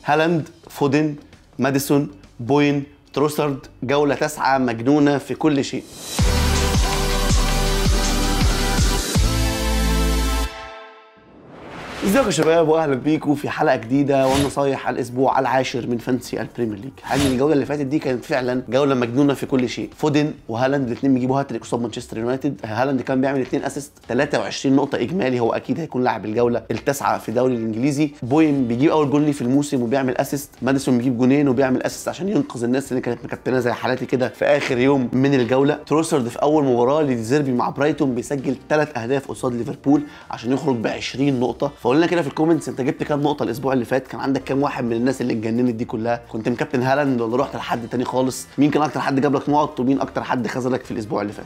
هالاند فودن ماديسون بوين تروسارد جوله تسعه مجنونه في كل شيء ازيكم يا شباب واهلا بيكم في حلقه جديده والنصايح الاسبوع العاشر من فانسي البريمير ليج هذه الجوله اللي فاتت دي كانت فعلا جوله مجنونه في كل شيء فودن وهالاند الاثنين بيجيبوا هاتريك قصاد مانشستر يونايتد هالاند كان بيعمل اثنين اسيست 23 نقطه اجمالي هو اكيد هيكون لاعب الجوله التاسعه في الدوري الانجليزي بوين بيجيب اول جول ليه في الموسم وبيعمل اسيست ماديسون بيجيب جونين وبيعمل اسيست عشان ينقذ الناس اللي كانت مكتنه زي حالاتي كده في اخر يوم من الجوله تروسرد في اول مباراه لديزيربي مع برايتون بيسجل ثلاث اهداف قصاد ليفربول عشان يخرج ب 20 نقطه فقول لنا كده في الكومنتس انت جبت كام نقطه الاسبوع اللي فات كان عندك كام واحد من الناس اللي اتجننت دي كلها كنت مكابتن هالاند ولا رحت لحد تاني خالص مين كان اكتر حد جاب لك نقط ومين اكتر حد خذلك في الاسبوع اللي فات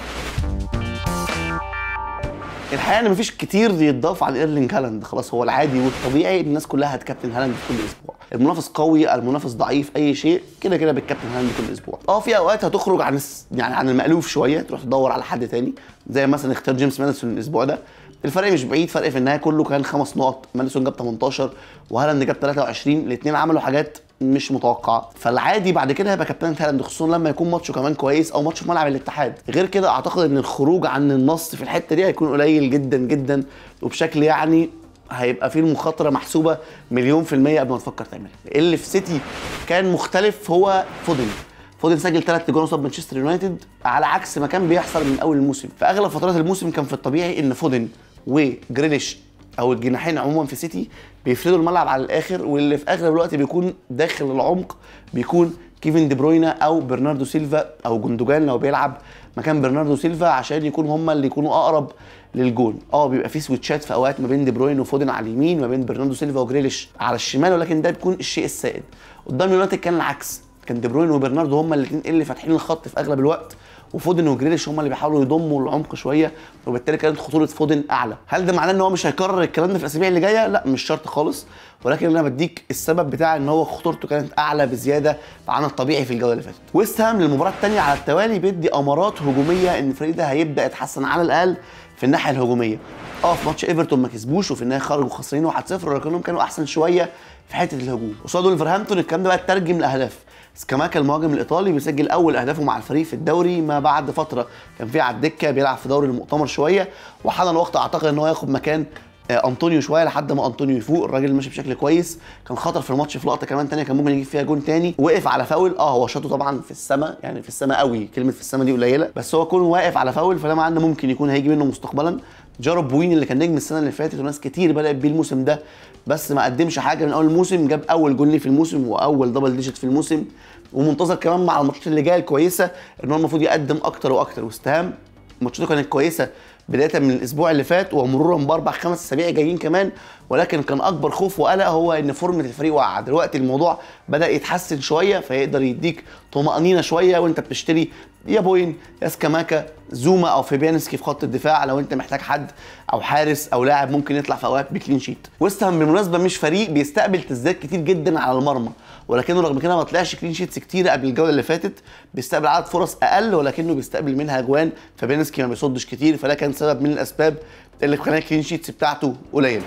الحقيقه ان مفيش كتير يتضاف على ايرلينج هالاند خلاص هو العادي والطبيعي الناس كلها هتكابتن هالاند في كل اسبوع المنافس قوي المنافس ضعيف اي شيء كده كده بتكابتن هالاند كل اسبوع اه في اوقات هتخرج عن الس- يعني عن المالوف شويه تروح تدور على حد تاني زي مثلا اختيار جيمس ماديسون الاسبوع ده الفرق مش بعيد فرق في النهايه كله كان خمس نقط ماديسون جاب 18 وهالاند جاب 23 الاثنين عملوا حاجات مش متوقعه فالعادي بعد كده هيبقى كابتن هالاند خصوصا لما يكون ماتشه كمان كويس او ماتش في ملعب الاتحاد غير كده اعتقد ان الخروج عن النص في الحته دي هيكون قليل جدا جدا وبشكل يعني هيبقى فيه المخاطره محسوبه مليون في الميه قبل ما تفكر تعملها اللي في سيتي كان مختلف هو فودن فودن سجل ثلاث جول قصاد مانشستر يونايتد على عكس ما كان بيحصل من اول الموسم في اغلب فترات الموسم كان في الطبيعي ان فودن وجريليش او الجناحين عموما في سيتي بيفردوا الملعب على الاخر واللي في اغلب الوقت بيكون داخل العمق بيكون كيفن دي بروينا او برناردو سيلفا او جندوجان لو بيلعب مكان برناردو سيلفا عشان يكونوا هم اللي يكونوا اقرب للجول اه بيبقى في سويتشات في اوقات ما بين دي بروين وفودن على اليمين ما بين برناردو سيلفا وجريليش على الشمال ولكن ده بيكون الشيء السائد قدام يونايتد كان العكس كان دي بروين وبرناردو هم الاثنين اللي فاتحين الخط في اغلب الوقت وفودن وجريليش هم اللي بيحاولوا يضموا العمق شويه وبالتالي كانت خطوره فودن اعلى هل ده معناه ان هو مش هيكرر الكلام ده في الاسابيع اللي جايه لا مش شرط خالص ولكن انا بديك السبب بتاع ان هو خطورته كانت اعلى بزياده عن الطبيعي في الجوله اللي فاتت ويست هام للمباراه الثانيه على التوالي بيدي امارات هجوميه ان الفريق ده هيبدا يتحسن على الاقل في الناحيه الهجوميه اه في ماتش ايفرتون ما كسبوش وفي النهايه خرجوا خسرانين 1-0 ولكنهم كانوا احسن شويه في حته الهجوم قصاد ولفرهامبتون الكلام ده بقى اترجم لاهداف سكاماكا المهاجم الايطالي بيسجل اول اهدافه مع الفريق في الدوري ما بعد فتره كان فيه على الدكه بيلعب في دوري المؤتمر شويه وحان الوقت اعتقد ان هو ياخد مكان آه، انطونيو شويه لحد ما انطونيو يفوق الراجل ماشي بشكل كويس كان خطر في الماتش في لقطه كمان تانية كان ممكن يجيب فيها جون تاني وقف على فاول اه هو شاطه طبعا في السماء يعني في السماء قوي كلمه في السماء دي قليله بس هو كون واقف على فاول فده معناه إن ممكن يكون هيجي منه مستقبلا جارب بوين اللي كان نجم السنه اللي فاتت وناس كتير بدات بيه الموسم ده بس ما قدمش حاجه من اول الموسم جاب اول جول ليه في الموسم واول دبل ديجيت في الموسم ومنتظر كمان مع الماتشات اللي جايه الكويسه ان هو المفروض يقدم اكتر واكتر واستهام ماتشاته كانت كويسه بدايه من الاسبوع اللي فات ومرورا باربع خمس اسابيع جايين كمان ولكن كان اكبر خوف وقلق هو ان فورمه الفريق واقعه دلوقتي الموضوع بدا يتحسن شويه فيقدر يديك طمانينه شويه وانت بتشتري يا بوين يا سكاماكا زوما او فيبيانسكي في خط الدفاع لو انت محتاج حد او حارس او لاعب ممكن يطلع في اوقات بكلين شيت ويست هام بالمناسبه مش فريق بيستقبل تسديدات كتير جدا على المرمى ولكنه رغم كده ما طلعش كلين شيتس كتير قبل الجوله اللي فاتت بيستقبل عدد فرص اقل ولكنه بيستقبل منها اجوان فبينسكي ما بيصدش كتير فده كان سبب من الاسباب اللي خلى الكلين شيتس بتاعته قليله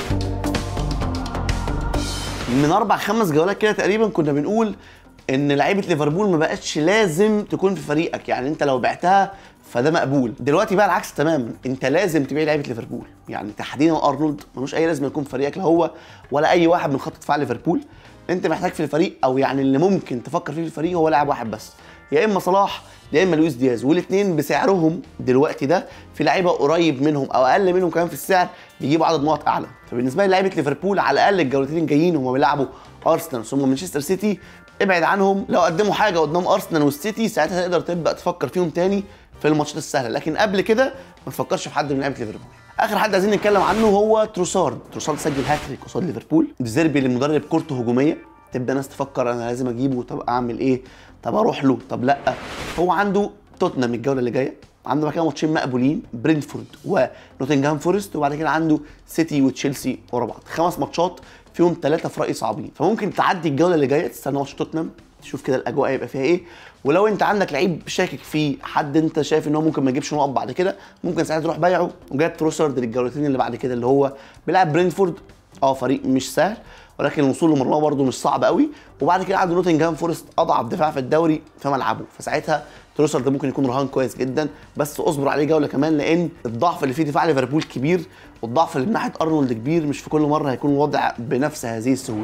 من اربع خمس جولات كده تقريبا كنا بنقول ان لعيبه ليفربول ما بقتش لازم تكون في فريقك يعني انت لو بعتها فده مقبول دلوقتي بقى العكس تماما انت لازم تبيع لعيبه ليفربول يعني تحديدا ارنولد ملوش اي لازمه يكون في فريقك لا هو ولا اي واحد من خط دفاع ليفربول انت محتاج في الفريق او يعني اللي ممكن تفكر فيه في الفريق هو لاعب واحد بس يا اما صلاح يا اما لويس دياز والاثنين بسعرهم دلوقتي ده في لعيبه قريب منهم او اقل منهم كمان في السعر بيجيبوا عدد نقط اعلى فبالنسبه لي لعيبه ليفربول على الاقل الجولتين الجايين هم بيلعبوا ارسنال ثم مانشستر سيتي ابعد عنهم لو قدموا حاجه قدام ارسنال والسيتي ساعتها تقدر تبدا تفكر فيهم تاني في الماتشات السهله لكن قبل كده ما تفكرش في حد من لعيبه ليفربول اخر حد عايزين نتكلم عنه هو تروسارد تروسارد سجل هاتريك قصاد ليفربول ديزيربي للمدرب كورته هجوميه تبدا ناس تفكر انا لازم اجيبه طب اعمل ايه طب اروح له طب لا هو عنده توتنهام الجوله اللي جايه عنده بعد كده ماتشين مقبولين برينفورد ونوتنجهام فورست وبعد كده عنده سيتي وتشيلسي ورا بعض خمس ماتشات فيهم ثلاثه في رايي صعبين فممكن تعدي الجوله اللي جايه تستنى ماتش توتنهام تشوف كده الاجواء هيبقى فيها ايه ولو انت عندك لعيب شاكك فيه حد انت شايف ان هو ممكن ما يجيبش نقط بعد كده ممكن ساعتها تروح بايعه وجايب تروسرد للجولتين اللي بعد كده اللي هو بيلعب برينفورد اه فريق مش سهل ولكن الوصول لمرماه برده مش صعب قوي وبعد كده عنده نوتنجهام فورست اضعف دفاع في الدوري في ملعبه فساعتها تروسر ده ممكن يكون رهان كويس جدا بس اصبر عليه جوله كمان لان الضعف اللي في دفاع ليفربول كبير والضعف اللي من ناحيه ارنولد كبير مش في كل مره هيكون الوضع بنفس هذه السهوله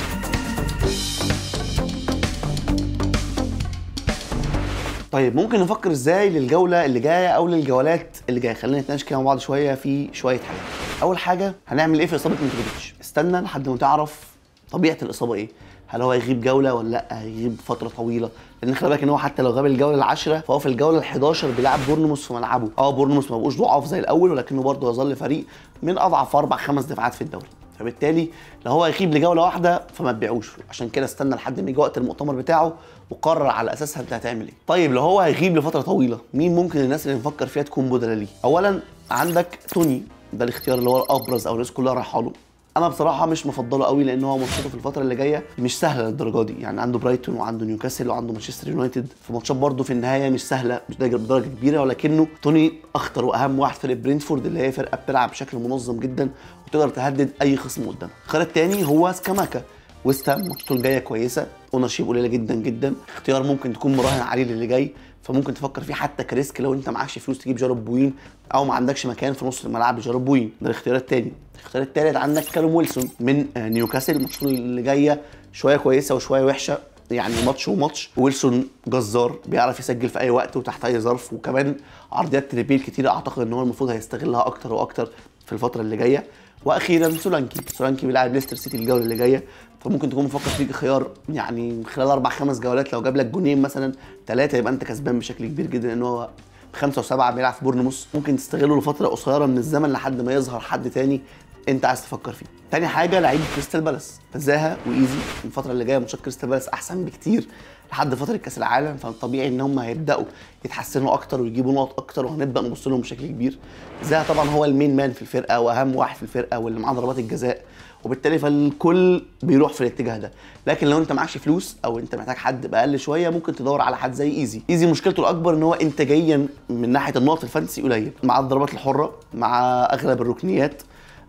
طيب ممكن نفكر ازاي للجوله اللي جايه او للجولات اللي جايه خلينا نتناقش كده مع بعض شويه في شويه حاجات اول حاجه هنعمل ايه في اصابه متروفيتش استنى لحد ما تعرف طبيعه الاصابه ايه هل هو هيغيب جوله ولا لا هيغيب فتره طويله لان خلي بالك ان هو حتى لو غاب الجوله العاشره فهو في الجوله ال11 بيلعب بورنموث في ملعبه اه بورنموث ما بقوش ضعاف زي الاول ولكنه برضه يظل فريق من اضعف اربع خمس دفاعات في الدوري فبالتالي لو هو هيغيب لجوله واحده فما تبيعوش عشان كده استنى لحد ما يجي وقت المؤتمر بتاعه وقرر على اساسها انت هتعمل ايه طيب لو هو هيغيب لفتره طويله مين ممكن الناس اللي نفكر فيها تكون بدلاء ليه اولا عندك توني ده الاختيار اللي هو الابرز او الناس كلها رايحه له انا بصراحه مش مفضله قوي لان هو ماتشاته في الفتره اللي جايه مش سهله للدرجه دي يعني عنده برايتون وعنده نيوكاسل وعنده مانشستر يونايتد في ماتشات برده في النهايه مش سهله مش بدرجه كبيره ولكنه توني اخطر واهم واحد فرقه برينتفورد اللي هي فرقه بتلعب بشكل منظم جدا وتقدر تهدد اي خصم قدامها الخيار الثاني هو سكاماكا ويست هام ماتشاته الجايه كويسه اونرشيب قليله جدا جدا اختيار ممكن تكون مراهن عليه للي جاي فممكن تفكر فيه حتى كريسك لو انت معكش فلوس تجيب جارب بوين او ما عندكش مكان في نص الملعب لجارب بوين ده الاختيار الثاني الاختيار الثالث عندك كالوم ويلسون من نيوكاسل ماتشاته اللي جايه شويه كويسه وشويه وحشه يعني ماتش وماتش ويلسون جزار بيعرف يسجل في اي وقت وتحت اي ظرف وكمان عرضيات تريبيل كتير اعتقد ان هو المفروض هيستغلها اكتر واكتر في الفتره اللي جايه واخيرا سولانكي سولانكي بيلعب ليستر سيتي الجوله اللي جايه فممكن تكون مفكر فيه خيار يعني خلال اربع خمس جولات لو جاب لك جونين مثلا ثلاثه يبقى انت كسبان بشكل كبير جدا لان هو خمسه وسبعه بيلعب في بورنموث ممكن تستغله لفتره قصيره من الزمن لحد ما يظهر حد تاني انت عايز تفكر فيه. تاني حاجه لعيب كريستال بالاس زاها وايزي الفتره اللي جايه ماتشات كريستال بالاس احسن بكتير لحد فتره كاس العالم فطبيعي ان هم هيبداوا يتحسنوا اكتر ويجيبوا نقط اكتر وهنبدا نبص لهم بشكل كبير. زاها طبعا هو المين مان في الفرقه واهم واحد في الفرقه واللي معاه ضربات الجزاء وبالتالي فالكل بيروح في الاتجاه ده لكن لو انت معكش فلوس او انت محتاج حد باقل شويه ممكن تدور على حد زي ايزي ايزي مشكلته الاكبر ان هو انتاجيا من ناحيه النقط الفانتسي قليل مع الضربات الحره مع اغلب الركنيات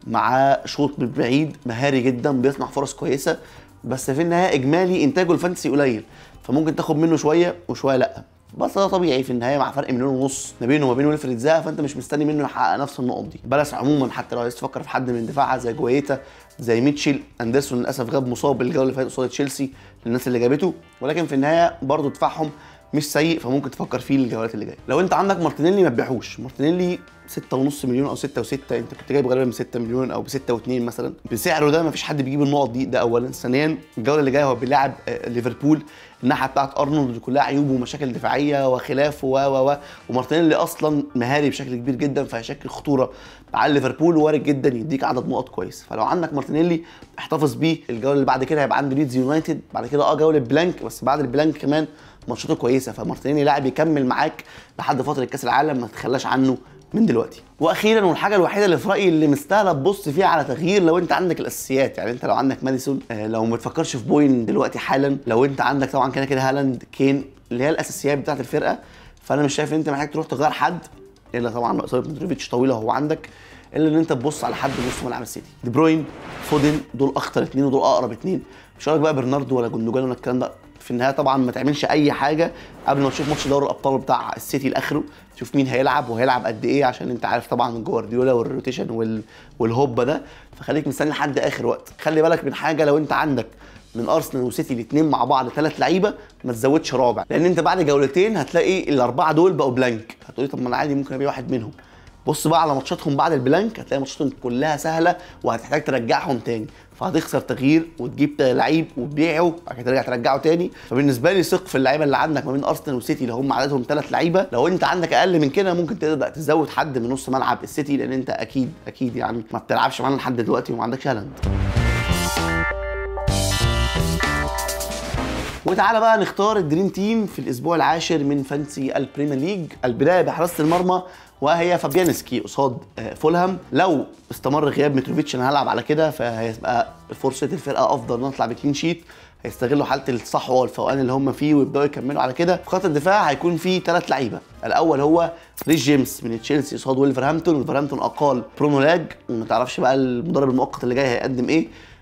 مع شوط من بعيد مهاري جدا بيصنع فرص كويسه بس في النهايه اجمالي انتاجه الفانتسي قليل فممكن تاخد منه شويه وشويه لا بس ده طبيعي في النهايه مع فرق مليون ونص ما بينه وما بين ويلفريد زاها فانت مش مستني منه يحقق نفس النقط دي بلس عموما حتى لو عايز تفكر في حد من دفاعها زي جويتا زي ميتشل اندرسون للاسف غاب مصاب الجوله اللي فاتت قصاد تشيلسي للناس اللي جابته ولكن في النهايه برضه دفاعهم مش سيء فممكن تفكر فيه الجولات اللي جايه لو انت عندك مارتينيلي ما تبيعهوش مارتينيلي 6.5 مليون او 6 و6 انت كنت جايب غالبا ب 6 مليون او ب 6 و2 مثلا بسعره ده ما فيش حد بيجيب النقط دي ده اولا ثانيا الجوله اللي جايه هو بيلاعب ليفربول الناحيه بتاعت ارنولد كلها عيوب ومشاكل دفاعيه وخلافه و و و ومارتينيلي اصلا مهاري بشكل كبير جدا فهيشكل خطوره على ليفربول وارد جدا يديك عدد نقط كويس فلو عندك مارتينيلي احتفظ بيه الجوله اللي بعد كده هيبقى عنده ليدز يونايتد بعد كده اه جوله بلانك بس بعد البلانك كمان ماتشاته كويسه فمارتينيلي لاعب يكمل معاك لحد فتره كاس العالم ما تتخلاش عنه من دلوقتي واخيرا والحاجه الوحيده اللي في رايي اللي مستاهله تبص فيها على تغيير لو انت عندك الاساسيات يعني انت لو عندك ماديسون آه لو ما تفكرش في بوين دلوقتي حالا لو انت عندك طبعا كده كده هالاند كين اللي هي الاساسيات بتاعت الفرقه فانا مش شايف ان انت محتاج تروح تغير حد الا طبعا اصابه مدريفيتش طويله هو عندك الا ان انت تبص على حد نص ملعب السيتي دي بروين فودن دول اخطر اثنين ودول اقرب اثنين مش هقول بقى برناردو ولا جندوجان ولا الكلام ده في النهايه طبعا ما تعملش اي حاجه قبل ما تشوف ماتش دوري الابطال بتاع السيتي لاخره تشوف مين هيلعب وهيلعب قد ايه عشان انت عارف طبعا جوارديولا والروتيشن وال... والهوبا ده فخليك مستني لحد اخر وقت خلي بالك من حاجه لو انت عندك من ارسنال وسيتي الاثنين مع بعض ثلاث لعيبه ما تزودش رابع لان انت بعد جولتين هتلاقي الاربعه دول بقوا بلانك هتقولي طب ما انا عادي ممكن ابيع واحد منهم بص بقى على ماتشاتهم بعد البلانك هتلاقي ماتشاتهم كلها سهله وهتحتاج ترجعهم تاني فهتخسر تغيير وتجيب لعيب وتبيعه بعد كده ترجع ترجعه تاني فبالنسبه لي ثق في اللعيبه اللي عندك ما بين ارسنال وسيتي اللي هم عددهم ثلاث لعيبه لو انت عندك اقل من كده ممكن تبدا تزود حد من نص ملعب السيتي لان انت اكيد اكيد يعني ما بتلعبش معانا لحد دلوقتي وما عندكش هالاند وتعالى بقى نختار الدريم تيم في الاسبوع العاشر من فانسي البريمير ليج البدايه بحراسه المرمى وهي فابيانسكي قصاد فولهام لو استمر غياب متروفيتش انا هلعب على كده فهيبقى فرصه الفرقه افضل نطلع بكلين شيت هيستغلوا حاله الصحوه والفوقان اللي هم فيه ويبداوا يكملوا على كده في خط الدفاع هيكون في ثلاث لعيبه الاول هو ريس جيمس من تشيلسي قصاد ولفرهامبتون ولفرهامبتون اقال برونو لاج وما تعرفش بقى المدرب المؤقت اللي جاي هيقدم ايه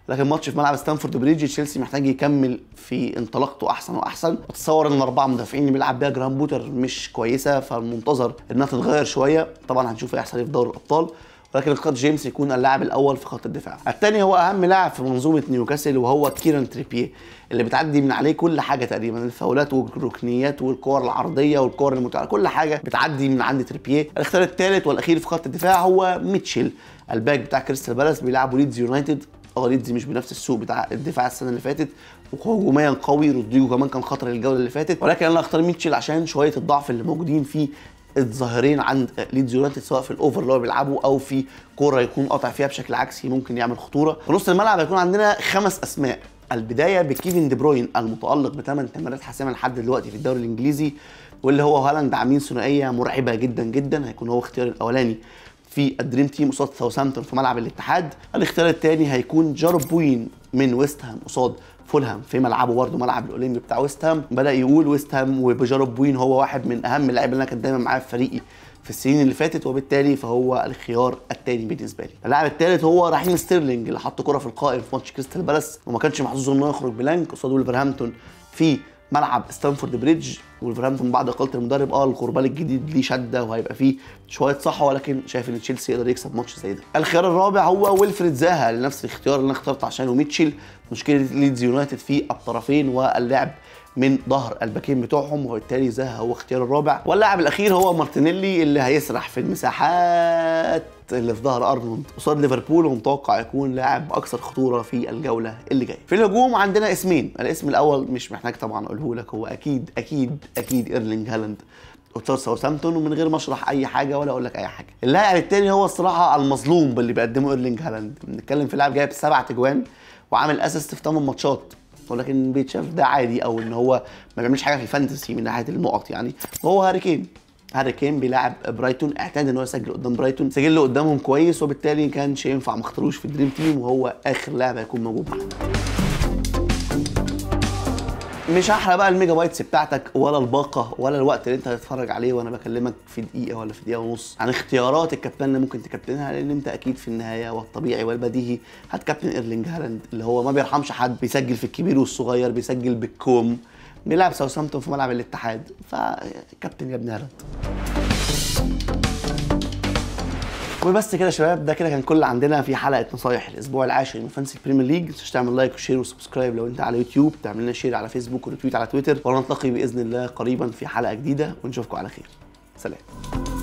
لكن ماتش في ملعب ستانفورد بريدج تشيلسي محتاج يكمل في انطلاقته احسن واحسن اتصور ان الاربعه مدافعين اللي بيلعب بيها جرام بوتر مش كويسه فالمنتظر انها تتغير شويه طبعا هنشوف ايه هيحصل إيه في دوري الابطال ولكن اختار جيمس يكون اللاعب الاول في خط الدفاع الثاني هو اهم لاعب في منظومه نيوكاسل وهو كيران تريبيه اللي بتعدي من عليه كل حاجه تقريبا الفاولات والركنيات والكور العرضيه والكور المتعه كل حاجه بتعدي من عند تريبيه الاختيار الثالث والاخير في خط الدفاع هو ميتشل الباك بتاع كريستال بالاس بيلعبوا ليدز يونايتد اه ليدز مش بنفس السوق بتاع الدفاع السنه اللي فاتت وهجوميا قوي رودريجو كمان كان خطر الجوله اللي فاتت ولكن انا اختار ميتشل عشان شويه الضعف اللي موجودين فيه الظاهرين عند ليدز يونايتد سواء في الاوفر اللي هو بيلعبه او في كوره يكون قاطع فيها بشكل عكسي ممكن يعمل خطوره في نص الملعب هيكون عندنا خمس اسماء البدايه بكيفن دي بروين المتالق بثمان تمريرات حاسمه لحد دلوقتي في الدوري الانجليزي واللي هو هالاند عاملين ثنائيه مرعبه جدا جدا هيكون هو اختيار الاولاني في الدريم تيم قصاد ساوثهامبتون في ملعب الاتحاد الاختيار الثاني هيكون جارو بوين من ويست هام قصاد فولهام في ملعبه برضه ملعب الاولمبي بتاع ويست هام بدا يقول ويست هام وبجارو بوين هو واحد من اهم اللعيبه اللي انا كنت دايما معاه في فريقي في السنين اللي فاتت وبالتالي فهو الخيار الثاني بالنسبه لي اللاعب الثالث هو رحيم ستيرلينج اللي حط كره في القائم في ماتش كريستال بالاس وما كانش محظوظ انه يخرج بلانك قصاد ولفرهامبتون في ملعب ستانفورد بريدج ولفرهامبتون بعد اقاله المدرب اه الغربال الجديد ليه شده وهيبقى فيه شويه صحوه ولكن شايف ان تشيلسي يقدر يكسب ماتش زي ده. الخيار الرابع هو ويلفريد زاها لنفس الاختيار اللي انا اخترت عشانه ميتشل مشكله ليدز يونايتد في الطرفين واللعب من ظهر الباكين بتوعهم وبالتالي زاها هو اختيار الرابع واللاعب الاخير هو مارتينيلي اللي هيسرح في المساحات اللي في ظهر ارنولد قصاد ليفربول ومتوقع يكون لاعب اكثر خطوره في الجوله اللي جايه في الهجوم عندنا اسمين الاسم الاول مش محتاج طبعا اقوله لك هو اكيد اكيد اكيد ايرلينج هالاند قصاد ساوثهامبتون ومن غير ما اشرح اي حاجه ولا اقول لك اي حاجه اللاعب الثاني هو الصراحه المظلوم باللي بيقدمه ايرلينج هالاند بنتكلم في لاعب جايب سبع تجوان وعامل اسيست في 8 ماتشات ولكن بيتشاف ده عادي او ان هو ما بيعملش حاجه في الفانتسي من ناحيه النقط يعني وهو هاري كين هاري كين بيلعب برايتون اعتاد ان هو يسجل قدام برايتون سجل قدامهم كويس وبالتالي ما كانش ينفع ما اختاروش في الدريم تيم وهو اخر لاعب هيكون موجود معانا مش هحرق بقى الميجا بايتس بتاعتك ولا الباقه ولا الوقت اللي انت هتتفرج عليه وانا بكلمك في دقيقه ولا في دقيقه ونص عن اختيارات الكابتن اللي ممكن تكابتنها لان انت اكيد في النهايه والطبيعي والبديهي هتكابتن ايرلينج هالاند اللي هو ما بيرحمش حد بيسجل في الكبير والصغير بيسجل بالكوم بيلعب ساوثهامبتون في ملعب الاتحاد فكابتن يا ابن هالاند وبس كده يا شباب ده كده كان كل اللي عندنا في حلقه نصايح الاسبوع العاشر من فانسي بريمير ليج ما تنساش تعمل لايك وشير وسبسكرايب لو انت على يوتيوب تعمل لنا شير على فيسبوك وريتويت على تويتر ونلتقي باذن الله قريبا في حلقه جديده ونشوفكم على خير سلام